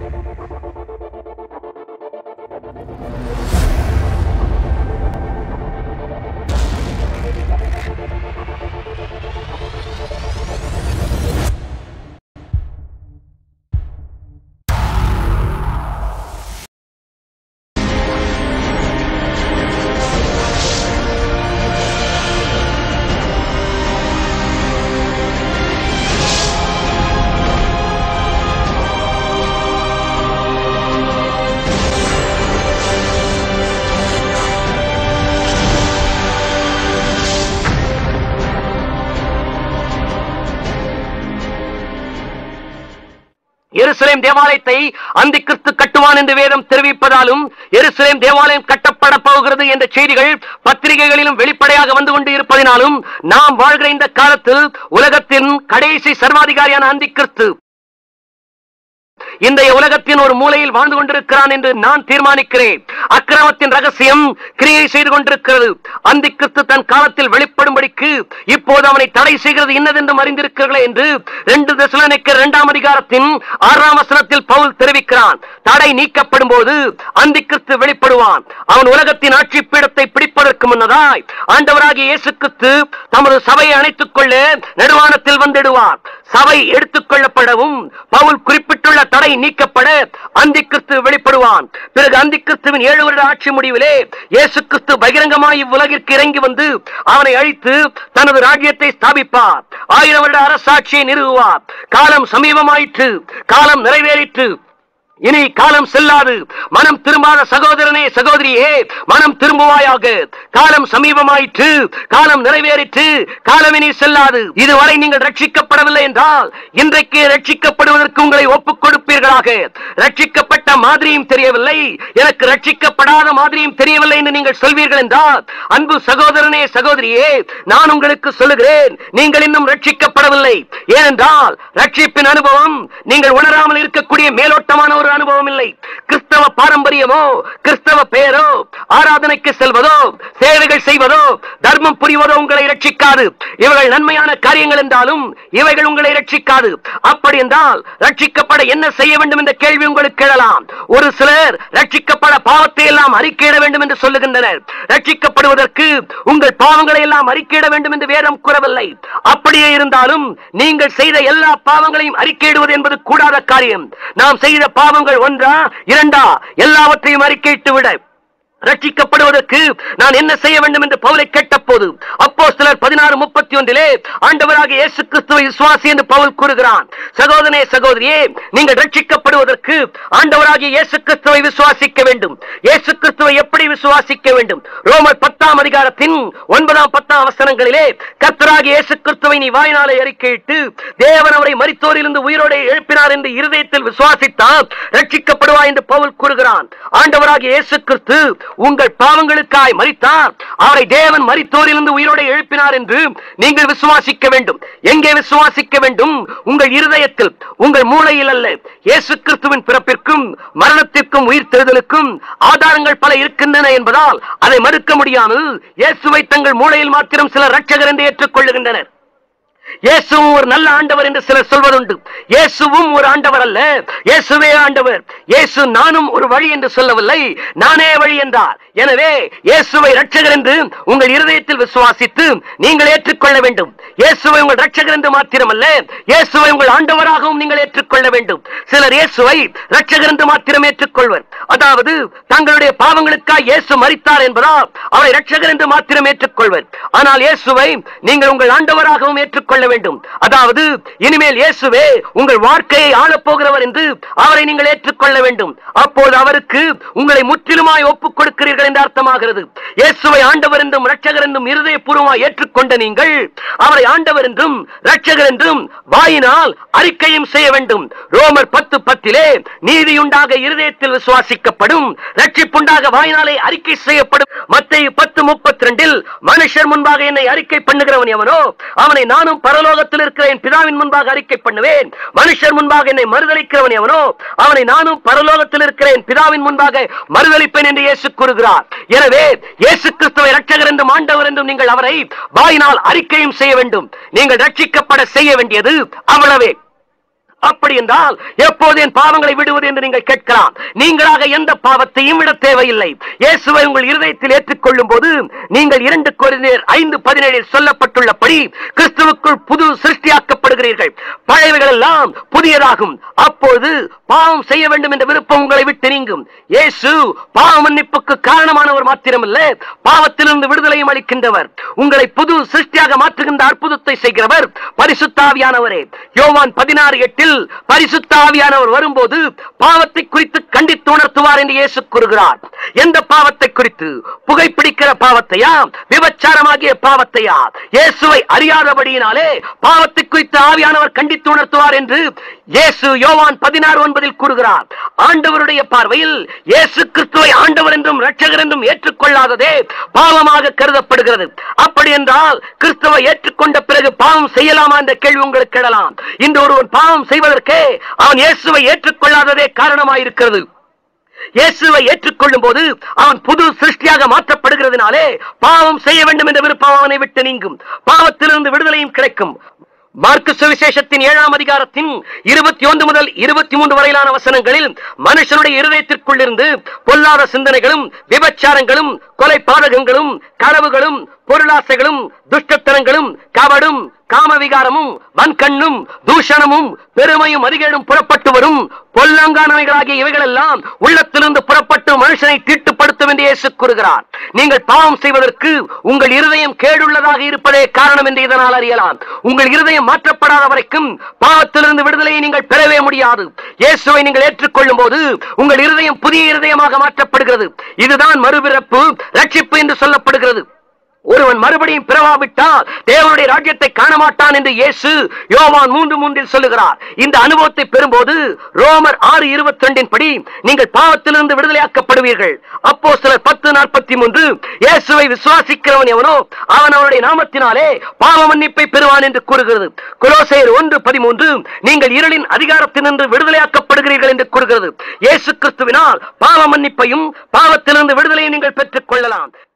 எருசலேம் தேவாலயத்தை அந்தி கிறிஸ்து கட்டுவான் என்று வேதம் தெரிவிப்பதாலும் எருசலேம் தேவாலயம் கட்டப்பட போகிறது என்ற செய்திகள் பத்திரிகைகளிலும் வெளிப்படையாக வந்து கொண்டு இருப்பதினாலும் நாம் வாழ்கிற இந்த காலத்தில் உலகத்தின் கடைசி சர்வாதிகாரியான அந்தி கிறிஸ்து இந்த உலகத்தின் ஒரு மூலையில் வாழ்ந்து கொண்டிருக்கிறான் என்று நான் தீர்மானிக்கிறேன் அக்கிரமத்தின் ரகசியம் கிரியை செய்து கொண்டிருக்கிறது அந்தி கிறிஸ்து தன் காலத்தில் வெளிப்படும்படிக்கு இப்போது அவனை தடை செய்கிறது இன்னதென்றும் அறிந்திருக்கிறீர்களே என்று ரெண்டு தசலனுக்கு இரண்டாம் அதிகாரத்தின் ஆறாம் வசனத்தில் பவுல் தெரிவிக்கிறான் தடை நீக்கப்படும் போது அந்தி கிறிஸ்து வெளிப்படுவான் அவன் உலகத்தின் ஆட்சி பீடத்தை பிடிப்பதற்கு முன்னதாய் ஆண்டவராகிய இயேசு கிறிஸ்து தமது சபையை அணைத்துக் கொள்ள நெடுவானத்தில் வந்திடுவார் சபை எடுத்துக் கொள்ளப்படவும் பவுல் குறிப்பிட்டுள்ள தடை நீக்கப்பட அந்தி கிறிஸ்து வெளிப்படுவான் பிறகு அந்தி கிறிஸ்துவின் ஏழு வருட ஆட்சி முடிவிலே இயேசு கிறிஸ்து பகிரங்கமாய் இவ்வுலகிற்கு இறங்கி வந்து அவனை அழித்து தனது ராஜ்யத்தை ஸ்தாபிப்பார் ஆயிரம் வருட அரசாட்சியை நிறுவுவார் காலம் சமீபமாயிற்று காலம் நிறைவேறிற்று இனி காலம் செல்லாது மனம் திரும்பாத சகோதரனே சகோதரியே மனம் திரும்புவாயாக காலம் சமீபமாயிற்று காலம் நிறைவேறிற்று காலம் இனி செல்லாது இதுவரை நீங்கள் ரட்சிக்கப்படவில்லை என்றால் இன்றைக்கு ரட்சிக்கப்படுவதற்கு உங்களை ஒப்புக் கொடுப்பீர்களாக ரட்சிக்கப்பட்ட மாதிரியும் தெரியவில்லை எனக்கு ரட்சிக்கப்படாத மாதிரியும் தெரியவில்லை என்று நீங்கள் சொல்வீர்கள் என்றால் அன்பு சகோதரனே சகோதரியே நான் உங்களுக்கு சொல்லுகிறேன் நீங்கள் இன்னும் ரட்சிக்கப்படவில்லை ஏனென்றால் ரட்சிப்பின் அனுபவம் நீங்கள் உணராமல் இருக்கக்கூடிய மேலோட்டமான ஒரு அனுபவம் இல்லை கிறிஸ்தவ பாரம்பரியமோ கிறிஸ்தவ பெயரோ ஆராதனைக்கு செல்வதோ சேவைகள் செய்வதோ தர்மம் புரிவதோ உங்களை ரட்சிக்காது இவைகள் நன்மையான காரியங்கள் என்றாலும் இவைகள் உங்களை ரட்சிக்காது அப்படி என்றால் ரட்சிக்கப்பட என்ன செய்ய வேண்டும் என்ற கேள்வி உங்களுக்கு எழலாம் ஒரு சிலர் ரட்சிக்கப்பட பாவத்தை எல்லாம் அறிக்கையிட வேண்டும் என்று சொல்லுகின்றனர் ரட்சிக்கப்படுவதற்கு உங்கள் பாவங்களை எல்லாம் அறிக்கையிட வேண்டும் என்று வேதம் கூறவில்லை அப்படியே இருந்தாலும் நீங்கள் செய்த எல்லா பாவங்களையும் அறிக்கையிடுவது என்பது கூடாத காரியம் நாம் செய்த பாவங்கள் ஒன்றா இரண்டா எல்லாவற்றையும் அறிக்கையிட்டு விட ரட்சிக்கப்படுவதற்கு நான் என்ன செய்ய வேண்டும் என்று பவுலை கேட்டபோது அப்போ சிலர் பதினாறு முப்பத்தி ஒன்றிலே ஆண்டவராக இயேசு கிறிஸ்துவை விசுவாசி என்று பவுல் கூறுகிறான் சகோதரனே சகோதரியே நீங்கள் ரட்சிக்கப்படுவதற்கு ஆண்டவராகிய இயேசு கிறிஸ்துவை விசுவாசிக்க வேண்டும் இயேசு கிறிஸ்துவை எப்படி விசுவாசிக்க வேண்டும் ரோமர் பத்தாம் அதிகாரத்தின் ஒன்பதாம் பத்தாம் அவசரங்களிலே கர்த்தராகிய இயேசு கிறிஸ்துவை நீ வாயினாலே அறிக்கையிட்டு தேவன் அவரை மரித்தோரிலிருந்து உயிரோடு எழுப்பினார் என்று இருதயத்தில் விசுவாசித்தால் ரட்சிக்கப்படுவாய் என்று பவுல் கூறுகிறான் ஆண்டவராகிய இயேசு கிறிஸ்து உங்கள் பாவங்களுக்காய் மரித்தார் அவரை தேவன் மரித்தோரிலிருந்து உயிரோடு எழுப்பினார் என்று நீங்கள் விசுவாசிக்க வேண்டும் எங்கே விசுவாசிக்க வேண்டும் உங்கள் இருதயத்தில் உங்கள் மூளையில் அல்ல இயேசு கிறிஸ்துவின் பிறப்பிற்கும் மரணத்திற்கும் உயிர் தெழுதலுக்கும் ஆதாரங்கள் பல இருக்கின்றன என்பதால் அதை மறுக்க முடியாமல் இயேசுவை தங்கள் மூளையில் மாத்திரம் சிலர் ரட்சகர் என்று ஏற்றுக்கொள்ளுகின்றனர் இயேசுவும் ஒரு நல்ல ஆண்டவர் என்று சிலர் சொல்வதுண்டு இயேசுவும் ஒரு ஆண்டவர் அல்ல இயேசுவே ஆண்டவர் இயேசு நானும் ஒரு வழி என்று சொல்லவில்லை நானே வழி என்றார் எனவே இயேசுவை ரட்சகர் என்று உங்கள் இருதயத்தில் விசுவாசித்து நீங்கள் ஏற்றுக்கொள்ள வேண்டும் இயேசுவை உங்கள் ரட்சகர் என்று மாத்திரமல்ல இயேசுவை உங்கள் ஆண்டவராகவும் நீங்கள் ஏற்றுக்கொள்ள வேண்டும் சிலர் இயேசுவை ரட்சகர் என்று மாத்திரம் ஏற்றுக்கொள்வர் அதாவது தங்களுடைய பாவங்களுக்காக இயேசு மரித்தார் என்பதால் அவரை ரட்சகர் என்று மாத்திரம் ஏற்றுக்கொள்வர் ஆனால் இயேசுவை நீங்கள் உங்கள் ஆண்டவராகவும் ஏற்றுக்கொள்ள வேண்டும் அதாவது இனிமேல் இயேசுவே உங்கள் வாழ்க்கையை ஆளப் போகிறவர் என்று அவரை நீங்கள் ஏற்றுக்கொள்ள வேண்டும் அப்போது அவருக்கு உங்களை முற்றிலுமாய் ஒப்புக் கொடுக்கிறீர்கள் என்று அர்த்தமாகிறது இயேசுவை ஆண்டவர் என்றும் இரட்சகர் என்றும் இருதயபூர்வமாய் ஏற்றுக்கொண்ட நீங்கள் அவரை ஆண்டவர் என்றும் இரட்சகர் என்றும் வாயினால் அறிக்கையும் செய்ய வேண்டும் ரோமர் பத்து பத்திலே நீதியுண்டாக இருதயத்தில் விசுவாசிக்கப்படும் ரட்சிப்புண்டாக வாயினாலே அறிக்கை செய்யப்படும் மத்திய பத்து முப்பத்தி ரெண்டில் மனுஷர் முன்பாக என்னை அறிக்கை பண்ணுகிறவன் எவனோ அவனை நானும் பரலோகத்தில் இருக்கிற என் பிதாவின் முன்பாக அறிக்கை பண்ணுவேன் மனுஷர் முன்பாக என்னை மறுதளிக்கிறவன் எவனோ அவனை நானும் பரலோகத்தில் இருக்கிற என் பிதாவின் முன்பாக மறுதளிப்பேன் என்று இயேசு கூறுகிறார் எனவே இயேசு கிறிஸ்துவை ரட்சகர் என்றும் ஆண்டவர் என்றும் நீங்கள் அவரை வாயினால் அறிக்கையும் செய்ய வேண்டும் நீங்கள் ரட்சிக்கப்பட செய்ய வேண்டியது அவ்வளவே அப்படி என்றால் எப்போது என் பாவங்களை விடுவது என்று நீங்கள் கேட்கலாம் நீங்களாக எந்த பாவத்தையும் விட தேவையில்லை இயேசுவை உங்கள் இருதயத்தில் ஏற்றுக்கொள்ளும் போது நீங்கள் இரண்டு கொரிந்தியர் ஐந்து பதினேழில் சொல்லப்பட்டுள்ளபடி கிறிஸ்துவுக்குள் புது சிருஷ்டியாக்கப்படுகிறீர்கள் பழையவைகள் எல்லாம் புதியதாகும் அப்போது பாவம் செய்ய வேண்டும் என்ற விருப்பம் உங்களை விட்டு நீங்கும் இயேசு பாவ மன்னிப்புக்கு காரணமானவர் மாத்திரமல்ல பாவத்திலிருந்து விடுதலையும் அளிக்கின்றவர் உங்களை புது சிருஷ்டியாக மாற்றுகின்ற அற்புதத்தை செய்கிறவர் பரிசுத்தாவியானவரே யோவான் பதினாறு எட்டில் பரிசுத்தாவியானவர் வரும்போது பாவத்தை குறித்து கண்டித்து உணர்த்துவார் என்று இயேசு கூறுகிறார் எந்த பாவத்தை குறித்து புகைப்பிடிக்கிற பாவத்தையா விபச்சாரமாகிய பாவத்தையா இயேசுவை அறியாதபடியினாலே பாவத்தை குறித்து ஆவியானவர் கண்டித்து உணர்த்துவார் என்று இயேசு யோவான் பதினாறு ஒன்பதில் கூறுகிறார் ஆண்டவருடைய பார்வையில் இயேசு கிறிஸ்துவை ஆண்டவர் என்றும் இரட்சகர் என்றும் ஏற்றுக்கொள்ளாததே பாவமாக கருதப்படுகிறது அப்படி என்றால் கிறிஸ்துவை ஏற்றுக்கொண்ட பிறகு பாவம் செய்யலாமா என்ற கேள்வி உங்களுக்கு எழலாம் இன்று ஒருவன் பாவம் செய்வதற்கே அவன் இயேசுவை ஏற்றுக்கொள்ளாததே காரணமாயிருக்கிறது இயேசுவை ஏற்றுக்கொள்ளும் போது அவன் புது சிருஷ்டியாக மாற்றப்படுகிறதுனாலே பாவம் செய்ய வேண்டும் என்ற விருப்பம் அவனை விட்டு நீங்கும் பாவத்திலிருந்து விடுதலையும் கிடைக்கும் மார்க்கு சுவிசேஷத்தின் ஏழாம் அதிகாரத்தின் இருபத்தி ஒன்று முதல் இருபத்தி மூன்று வரையிலான வசனங்களில் மனுஷனுடைய இருதயத்திற்குள்ளிருந்து பொல்லாத சிந்தனைகளும் விபச்சாரங்களும் கொலை பாதகங்களும் களவுகளும் பொருளாசைகளும் துஷ்டத்தனங்களும் கவடும் காமவிகாரமும் வன்கண்ணும் தூஷணமும் பெருமையும் அதிகேடும் புறப்பட்டு வரும் பொல்லாங்கானவைகளாகிய இவைகளெல்லாம் உள்ளத்திலிருந்து புறப்பட்டு மனுஷனை தீட்டுப்படுத்தும் என்று இயேசு கூறுகிறார் நீங்கள் பாவம் செய்வதற்கு உங்கள் இருதயம் கேடுள்ளதாக இருப்பதே காரணம் என்று இதனால் அறியலாம் உங்கள் இருதயம் மாற்றப்படாத வரைக்கும் பாவத்திலிருந்து விடுதலையை நீங்கள் பெறவே முடியாது இயேசுவை நீங்கள் ஏற்றுக்கொள்ளும் போது உங்கள் இருதயம் புதிய இருதயமாக மாற்றப்படுகிறது இதுதான் மறுபிறப்பு ரட்சிப்பு என்று சொல்லப்படுகிறது ஒருவன் மறுபடியும் பிறவாவிட்டால் தேவனுடைய ராஜ்யத்தை காண மாட்டான் என்று இயேசு யோவான் மூன்று மூன்றில் சொல்லுகிறார் இந்த அனுபவத்தை பெறும்போது ரோமர் ஆறு இருபத்தி ரெண்டின் படி நீங்கள் பாவத்திலிருந்து விடுதலையாக்கப்படுவீர்கள் அப்போ சிலர் பத்து நாற்பத்தி மூன்று இயேசுவை விசுவாசிக்கிறவன் எவனோ அவன் அவனுடைய நாமத்தினாலே பாவ மன்னிப்பை பெறுவான் என்று கூறுகிறது குலோசையர் ஒன்று பதிமூன்று நீங்கள் இருளின் அதிகாரத்தினின்று விடுதலையாக்கப்படுகிறீர்கள் என்று கூறுகிறது இயேசு கிறிஸ்துவினால் பாவ மன்னிப்பையும் பாவத்திலிருந்து விடுதலையை நீங்கள் பெற்றுக் கொள்ளலாம்